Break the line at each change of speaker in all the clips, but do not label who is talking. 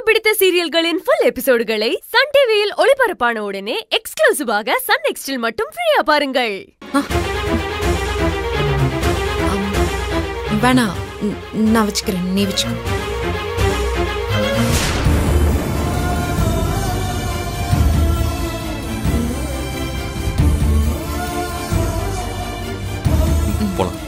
பிடித்த சீரியல்களின் full எபிசோடுகளை Sun டிவியில் ஒளிபரப்பான உடனே எக்ஸ்க்ளூசிவாக சன் நெக்ஸ்டில் மட்டும் ஃப்ரீயா பாருங்கள்
வேணா ந- நான் வச்சுக்கிறேன் நீ வச்சுக்கோ
போலாம்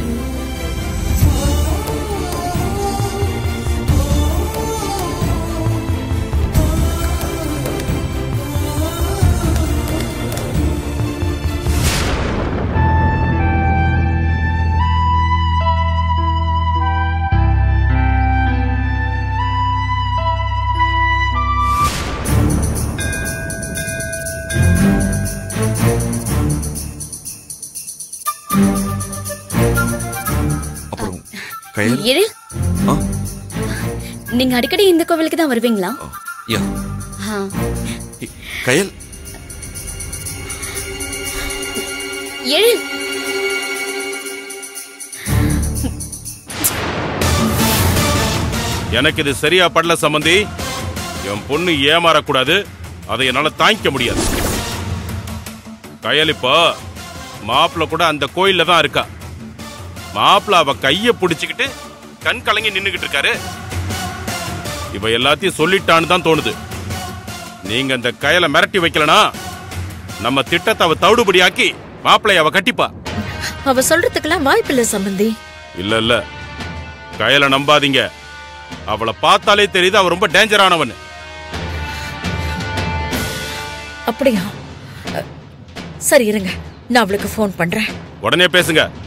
அப்புறம் கயல்
எழில்
ஆ
நீங்க அடிக்கடி இந்த கோவிலுக்கு தான் வருவீங்களா
ஆ, யா
ஆ.
இ- கயல்
எழில்
எனக்கு இது சரியா படல சம்பந்தி என் பொண்ணு ஏமாறக்கூடாது அதை என்னால தாங்கிக்க முடியாது கயல் இப்போ மாப்பிள்ள கூட அந்த கோயில்ல தான் இருக்கா மாப்பிள்ள அவ கைய பிடிச்சுக்கிட்டு கண் கலங்கி நின்னுகிட்டு இருக்காரு இவ எல்லாத்தையும் சொல்லிட்டான்னு தான் தோணுது நீங்க அந்த கயலை மிரட்டி வைக்கலனா நம்ம திட்டத்தை அவ தவிடுபடியாக்கி மாப்பிள்ளை அவ கட்டிப்பா
அவ சொல்றதுக்கெல்லாம் வாய்ப்பில்லை சம்பந்தி
இல்ல இல்ல கயலை நம்பாதீங்க அவளை பார்த்தாலே தெரியுது அவ ரொம்ப டேஞ்சரானவன்
அப்படியா அ, சரி இருங்க நான் அவளுக்கு ஃபோன் பண்றேன்
உடனே பேசுங்க